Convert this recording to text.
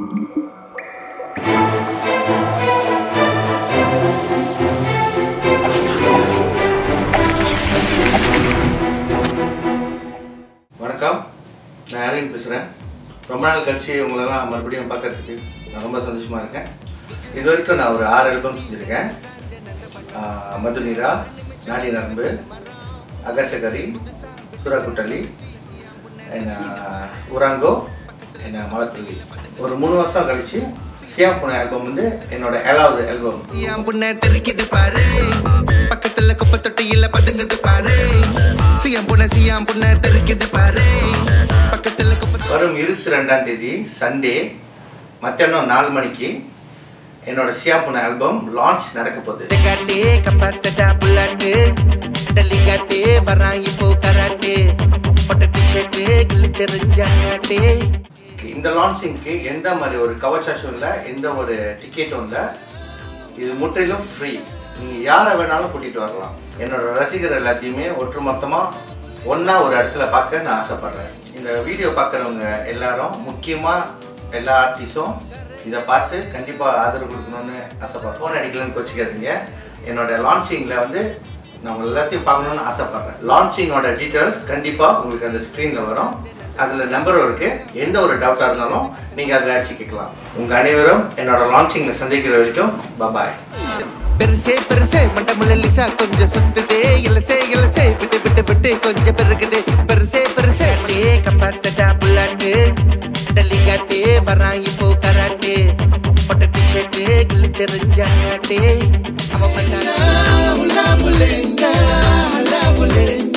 வணக்கம் நான் அரவிந்த் பேசுகிறேன் ரொம்ப நாள் கழிச்சு உங்களெல்லாம் மறுபடியும் பார்க்கறதுக்கு நான் ரொம்ப சந்தோஷமாக இருக்கேன் இது வரைக்கும் நான் ஒரு ஆறு ஆல்பம் செஞ்சுருக்கேன் ஆஹ் மதுநீரா நாடி நரம்பு அகசகரி சுறாக்குட்டலி என்ன உராங்கோ என்ன மலத்துள்ளி ஒரு மூணு வருஷம் கழிச்சு சியாம் புனே ஆல்பம் வந்து என்னோட ஏழாவது ஆல்பம் சியாம் புண்ண தெரிக்குது பாரு பக்கத்துல குப்பை தொட்டியில பதுங்குது பாரு சியாம் புண்ண சியாம் புண்ண தெரிக்குது பாரு பக்கத்துல குப்பை வரும் இருபத்தி ரெண்டாம் தேதி சண்டே மத்தியானம் நாலு மணிக்கு என்னோட சியாம் புனே ஆல்பம் லான்ச் நடக்க போகுது காட்டு கப்பாத்தடா புல்லாட்டு டல்லி காட்டு வரான் இப்போ கராட்டு பட்ட டிஷர்ட்டு கிழிச்செறிஞ்சாட்டு இந்த லான்ச்சிங்க்கு எந்த மாதிரி ஒரு கவச்சாஷும் இல்லை எந்த ஒரு டிக்கெட்டும் இல்லை இது முற்றிலும் ஃப்ரீ நீங்கள் யாரை வேணாலும் கூட்டிகிட்டு வரலாம் என்னோட ரசிகர் எல்லாத்தையுமே ஒட்டுமொத்தமாக ஒன்றா ஒரு இடத்துல பார்க்க நான் ஆசைப்பட்றேன் இந்த வீடியோ பார்க்குறவங்க எல்லாரும் முக்கியமாக எல்லா ஆர்டிஸ்டும் இதை பார்த்து கண்டிப்பாக ஆதரவு கொடுக்கணும்னு ஆசைப்படுறேன் ஃபோன் அடிக்கலன்னு வச்சுக்காதீங்க என்னோட லான்ச்சிங்கில் வந்து நான் உங்க எல்லாத்தையும் பார்க்கணும்னு ஆசைப்படுறேன் லான்ச்சிங்கோட டீட்டெயில்ஸ் கண்டிப்பாக உங்களுக்கு அந்த ஸ்க்ரீனில் வரும் அதில் நம்பரும் இருக்குது எந்த ஒரு டவுட்டாக இருந்தாலும் நீங்கள் அதில் அடிச்சு கேட்கலாம் உங்கள் அனைவரும் என்னோட லான்ச்சிங்கில் சந்திக்கிற வரைக்கும் பபாய் பெருசே பெருசே மண்டமுள்ள லிசா கொஞ்சம் சுத்துதே இலசே இலசே விட்டு விட்டு விட்டு கொஞ்சம் பெருகுது பெருசே பெருசே ஏ கப்பாத்தடா புல்லாட்டு டல்லி காட்டு வரான் இப்போ கராட்டு பட்ட டிஷர்ட்டு கிழிச்செறிஞ்சாட்டு அவன் பண்ணானா உலா புல்லுங்க உலா புல்லுங்க